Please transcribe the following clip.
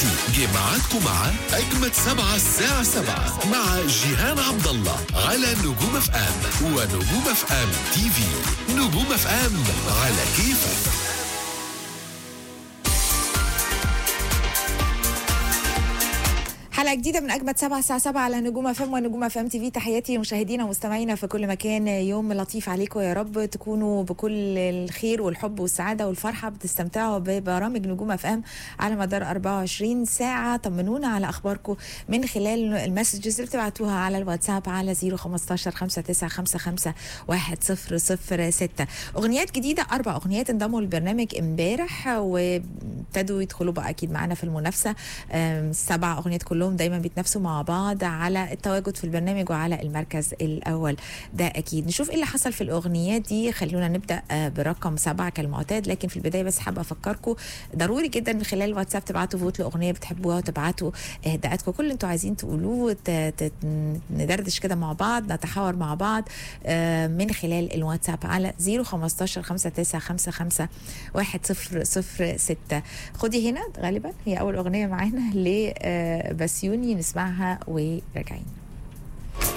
تحياتي جه معاكم مع أجمد سبعة الساعة سبعة مع جيهان عبد الله على نجوم اف ام ونجوم اف ام تي في نجوم اف ام على كيفك حلقة جديدة من أجمد سبعة الساعة سبعة على نجوم اف ام ونجوم اف ام تي في تحياتي مشاهدينا ومستمعينا في كل مكان يوم لطيف عليكم يا رب تكونوا بكل الخير والحب والسعادة والفرحة بتستمتعوا ببرامج نجوم اف ام على مدار 24 ساعة طمنونا على أخباركم من خلال المسجز اللي بتبعتوها على الواتساب على 015 5955 1006 أغنيات جديدة أربع أغنيات انضموا للبرنامج امبارح وابتدوا يدخلوا بقى أكيد معانا في المنافسة أم، سبع أغنيات كلهم دايما بيتنافسوا مع بعض على التواجد في البرنامج وعلى المركز الأول ده أكيد نشوف إيه اللي حصل في الأغنيات دي خلونا نبدأ آه، برقم سبعة كالمعتاد لكن في البداية بس حابة أفكركم ضروري جدا من خلال الواتساب تبعتوا فوت لأغنية بتحبوها وتبعتوا إهداءاتكم كل اللي انتوا عايزين تقولوه ت- ت- ندردش كده مع بعض نتحاور مع بعض آه، من خلال الواتساب على 015 5955 1006 خدي هنا غالبا هي أول أغنية معانا لبسيوني نسمعها وراجعين